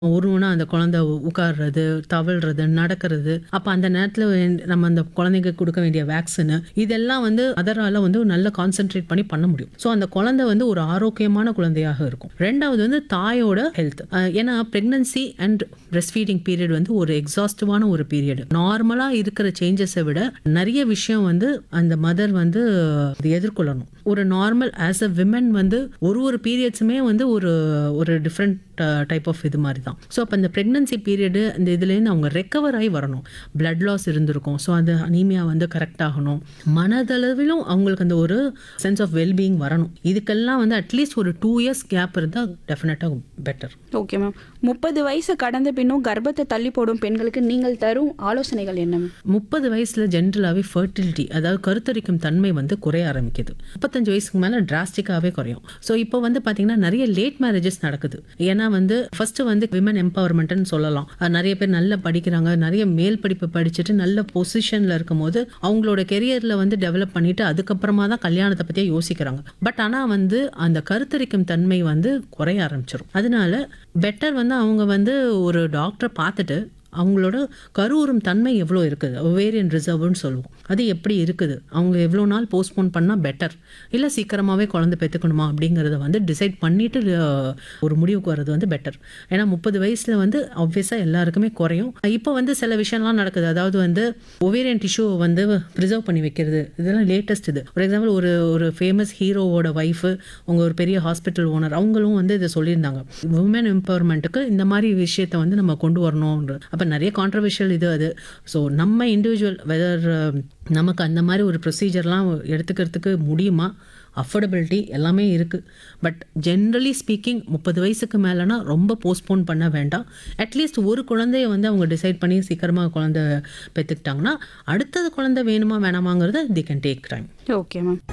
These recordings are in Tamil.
ஒருவனா அந்த குழந்தை உட்கார்றது தவழ்றது நடக்கிறது அப்ப அந்த நேரத்துல வேண்ட- நம்ம அந்த குழந்தைக்கு கொடுக்க வேண்டிய வேக்சின் இதெல்லாம் வந்து அதரால வந்து நல்ல கான்சென்ட்ரேட் பண்ணி பண்ண முடியும் ஸோ அந்த குழந்தை வந்து ஒரு ஆரோக்கியமான குழந்தையாக இருக்கும் ரெண்டாவது வந்து தாயோட ஹெல்த் ஏன்னா pregnancy and breastfeeding period வந்து ஒரு எக்ஸாஸ்டிவான ஒரு பீரியட் நார்மலா இருக்கிற சேஞ்சஸை விட நிறைய விஷயம் வந்து அந்த மதர் வந்து அது எதிர்கொள்ளணும் ஒரு நார்மல் ஆஸ் அ விமன் வந்து ஒரு ஒரு பீரியட்ஸுமே வந்து ஒரு ஒரு டிஃப்ரெண்ட் டைப் ஆஃப் இது மாதிரி தான் ஸோ அப்போ அந்த ப்ரெக்னன்சி பீரியடு அந்த இதுலேருந்து அவங்க ரெக்கவர் ஆகி வரணும் பிளட் லாஸ் இருந்திருக்கும் ஸோ அந்த அனீமியா வந்து கரெக்ட் ஆகணும் மனதளவிலும் அவங்களுக்கு அந்த ஒரு சென்ஸ் ஆஃப் வெல்பீயிங் வரணும் இதுக்கெல்லாம் வந்து அட்லீஸ்ட் ஒரு டூ இயர்ஸ் கேப் இருந்தால் டெஃபினட்டாக பெட்டர் ஓகே மேம் முப்பது வயசு கடந்த பின்னும் கர்ப்பத்தை தள்ளி போடும் பெண்களுக்கு நீங்கள் தரும் ஆலோசனைகள் என்ன மேம் முப்பது வயசுல ஜென்ரலாகவே ஃபர்டிலிட்டி அதாவது கருத்தரிக்கும் தன்மை வந்து குறைய ஆரம்பிக்குது முப்பத்தஞ்சு வயசுக்கு மேலே டிராஸ்டிக்காகவே குறையும் ஸோ இப்போ வந்து பார்த்தீங்கன்னா நிறைய லேட் மேரேஜஸ் நடக்குது ஏன்னா வந்து ஃபர்ஸ்ட் வந்து விமன் எம்பவர்மெண்ட்னு சொல்லலாம் அஹ் நிறைய பேர் நல்லா படிக்கிறாங்க நிறைய மேல் படிப்பு படிச்சுட்டு நல்ல பொசிஷனில் இருக்கும்போது அவங்களோட கெரியரில் வந்து டெவலப் பண்ணிட்டு அதுக்கப்புறமா தான் கல்யாணத்தை பற்றியே யோசிக்கிறாங்க பட் ஆனால் வந்து அந்த கருத்தரிக்கும் தன்மை வந்து குறைய ஆரம்பிச்சிடும் அதனால பெட்டர் வந்து அவங்க வந்து ஒரு டாக்டரை பார்த்துட்டு அவங்களோட கருவுறும் தன்மை எவ்வளோ இருக்குது ஒவேரியன் ரிசர்வ்னு சொல்லுவோம் அது எப்படி இருக்குது அவங்க எவ்வளோ நாள் போஸ்ட்போன் பண்ணால் பெட்டர் இல்லை சீக்கிரமாகவே குழந்தை பெற்றுக்கணுமா அப்படிங்கிறத வந்து டிசைட் பண்ணிட்டு அஹ், ஒரு முடிவுக்கு வர்றது வந்து பெட்டர் ஏன்னா முப்பது வயசில் வந்து ஆப்வியஸாக எல்லாருக்குமே குறையும் இப்போ வந்து சில விஷயம்லாம் நடக்குது அதாவது வந்து ஒவேரியன் டிஷ்யூ வந்து ப்ரிசர்வ் பண்ணி வைக்கிறது இதெல்லாம் லேட்டஸ்ட் இது ஃபார் எக்ஸாம்பிள் ஒரு ஒரு ஃபேமஸ் ஹீரோவோட ஒய்ஃபு அவங்க ஒரு பெரிய ஹாஸ்பிட்டல் ஓனர் அவங்களும் வந்து இதை சொல்லியிருந்தாங்க உமன் எம்பவர்மெண்ட்டுக்கு இந்த மாதிரி விஷயத்தை வந்து நம்ம கொண்டு வரணும்ன்ற அப்போ நிறைய கான்ட்ரவர்ஷியல் இது அது ஸோ நம்ம இண்டிவிஜுவல் வெதர் நமக்கு அந்த மாதிரி ஒரு ப்ரொசீஜர்லாம் எடுத்துக்கிறதுக்கு முடியுமா அஃபோர்டபிலிட்டி எல்லாமே இருக்குது பட் ஜென்ரலி ஸ்பீக்கிங் முப்பது வயசுக்கு மேலேனா ரொம்ப போஸ்ட்போன் பண்ண வேண்டாம் அட்லீஸ்ட் ஒரு குழந்தைய வந்து அவங்க டிசைட் பண்ணி சீக்கிரமாக குழந்தை பெற்றுக்கிட்டாங்கன்னா அடுத்தது குழந்தை வேணுமா வேணாமாங்கிறத they can take time okay ma'am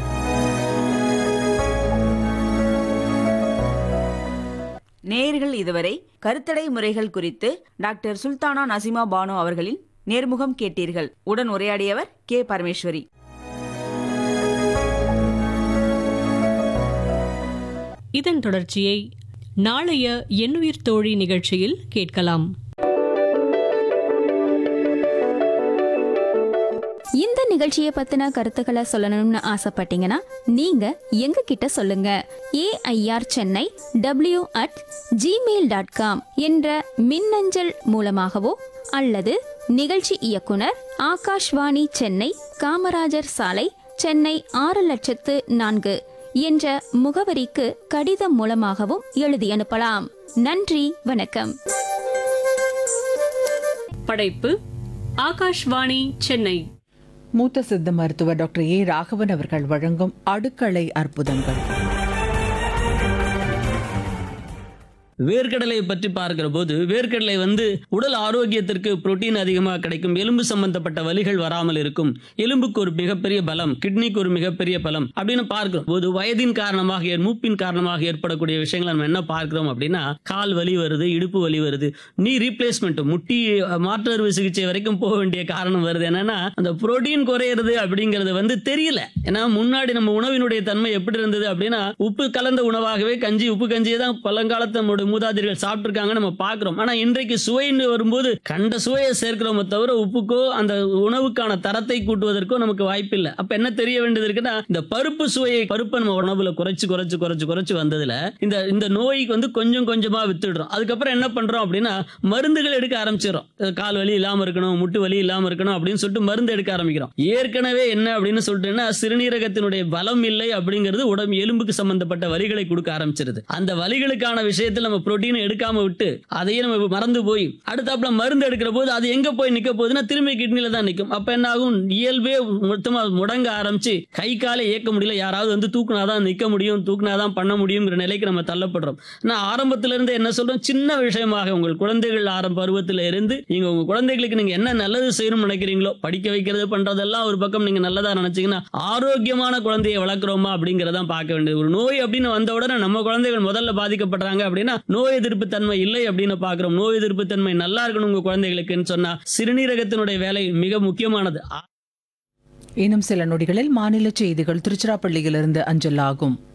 நேயர்கள் இதுவரை கருத்தடை முறைகள் குறித்து டாக்டர் சுல்தானா நசிமா பானு அவர்களின் நேர்முகம் கேட்டீர்கள் உடன் உரையாடியவர் கே பரமேஸ்வரி இதன் தொடர்ச்சியை நாளைய எண்ணுயிர் தோழி நிகழ்ச்சியில் கேட்கலாம் இந்த நிகழ்ச்சியை பத்தின கருத்துக்களை சொல்லணும்னு ஆசைப்பட்டீங்கன்னா நீங்க எங்க கிட்ட சொல்லுங்க AIR Chennai W at Gmail dot com என்ற மின்னஞ்சல் மூலமாகவோ அல்லது நிகழ்ச்சி இயக்குனர் ஆகாஷ்வாணி சென்னை காமராஜர் சாலை சென்னை ஆறு லட்சத்து நான்கு என்ற முகவரிக்கு கடிதம் மூலமாகவும் எழுதி அனுப்பலாம் நன்றி வணக்கம் படைப்பு ஆகாஷ்வாணி சென்னை மூத்த சித்த மருத்துவர் டாக்டர் ஏ ராகவன் அவர்கள் வழங்கும் அடுக்களை அற்புதங்கள் வேர்க்கடலை பற்றி பார்க்கிற போது வேர்க்கடலை வந்து உடல் ஆரோக்கியத்திற்கு புரோட்டீன் அதிகமாக கிடைக்கும் எலும்பு சம்பந்தப்பட்ட வலிகள் வராமல் இருக்கும் எலும்புக்கு ஒரு மிகப்பெரிய பலம் கிட்னிக்கு ஒரு மிகப்பெரிய பலம் அப்படின்னு பார்க்கிறோம் போது வயதின் காரணமாக ஏ- மூப்பின் காரணமாக ஏற்படக்கூடிய விஷயங்களை நம்ம என்ன பார்க்கிறோம் அப்படின்னா கால் வலி வருது இடுப்பு வலி வருது நீ ரீப்ளேஸ்மெண்ட் முட்டி அஹ், மாற்று அறுவை சிகிச்சை வரைக்கும் போக வேண்டிய காரணம் வருது என்னன்னா அந்த புரோட்டீன் குறையிறது அப்படிங்கிறது வந்து தெரியல ஏன்னா முன்னாடி நம்ம உணவினுடைய தன்மை எப்படி இருந்தது அப்படின்னா உப்பு கலந்த உணவாகவே கஞ்சி உப்பு கஞ்சியை தான் பழங்காலத்து நம்மளுடைய மூதாதையர்கள் சாப்பிட்டுருக்காங்க நம்ம பார்க்கிறோம் ஆனா இன்றைக்கு சுவைன்னு வரும்போது கண்ட சுவையை சேர்க்கிறோமே தவிர உப்புக்கோ அந்த உணவுக்கான தரத்தை கூட்டுவதற்கோ நமக்கு வாய்ப்பில்லை அப்ப என்ன தெரிய வேண்டியது இருக்குன்னா இந்த பருப்பு சுவையை பருப்பை நம்ம உணவுல குறைச்சு குறைச்சு குறைச்சு குறைச்சு வந்ததுல இந்த இந்த நோய்க்கு வந்து கொஞ்சம் கொஞ்சமா வித்துடுறோம் அதுக்கப்புறம் என்ன பண்றோம் அப்படின்னா மருந்துகள் எடுக்க ஆரம்பிச்சிடும் கால் வலி இல்லாம இருக்கணும் முட்டு வலி இல்லாம இருக்கணும் அப்படின்னு சொல்லிட்டு மருந்து எடுக்க ஆரம்பிக்கிறோம் ஏற்கனவே என்ன அப்படின்னு சொல்லிட்டுன்னா சிறுநீரகத்தினுடைய பலம் இல்லை அப்படிங்கிறது உடம்பு எலும்புக்கு சம்பந்தப்பட்ட வலிகளை கொடுக்க ஆரம்பிச்சிருது அந்த வலிகளுக்கான விஷயத்துல நம்ம புரோட்டீன் எடுக்காம விட்டு அதையே நம்ம மறந்து போய் அடுத்தாப்புல மருந்து எடுக்கிற போது அது எங்க போய் நிக்க போகுதுன்னா திரும்பி கிட்னில தான் நிக்கும் அப்ப என்ன ஆகும் இயல்பே மொத்தமா முடங்க ஆரம்பிச்சு கை காலை இயக்க முடியல யாராவது வந்து தூக்குனாதான் நிக்க முடியும் தூக்குனாதான் பண்ண முடியுங்கிற நிலைக்கு நம்ம தள்ளப்படுறோம் நான் ஆரம்பத்துல இருந்து என்ன சொல்றேன் சின்ன விஷயமாக உங்கள் குழந்தைகள் ஆரம்ப பருவத்துல இருந்து நீங்க உங்க குழந்தைகளுக்கு நீங்க என்ன நல்லது செய்யணும்னு நினைக்கிறீங்களோ படிக்க வைக்கிறது பண்றதெல்லாம் ஒரு பக்கம் நீங்க நல்லதா நினைச்சீங்கன்னா ஆரோக்கியமான குழந்தையை வளர்க்குறோமா அப்படிங்கறதான் பார்க்க வேண்டியது ஒரு நோய் அப்படின்னு வந்த உடனே நம்ம குழந்தைகள் முதல்ல பாதிக்கப்படுறாங்க அப்படின்னா நோய் எதிர்ப்பு தன்மை இல்லை அப்படின்னு பார்க்கிறோம் நோய் எதிர்ப்பு தன்மை நல்லா இருக்கணும் உங்க குழந்தைகளுக்குன்னு சொன்னா சிறுநீரகத்தினுடைய வேலை மிக முக்கியமானது இன்னும் சில நொடிகளில் மாநில செய்திகள் திருச்சிராப்பள்ளியிலிருந்து அஞ்சல் ஆகும்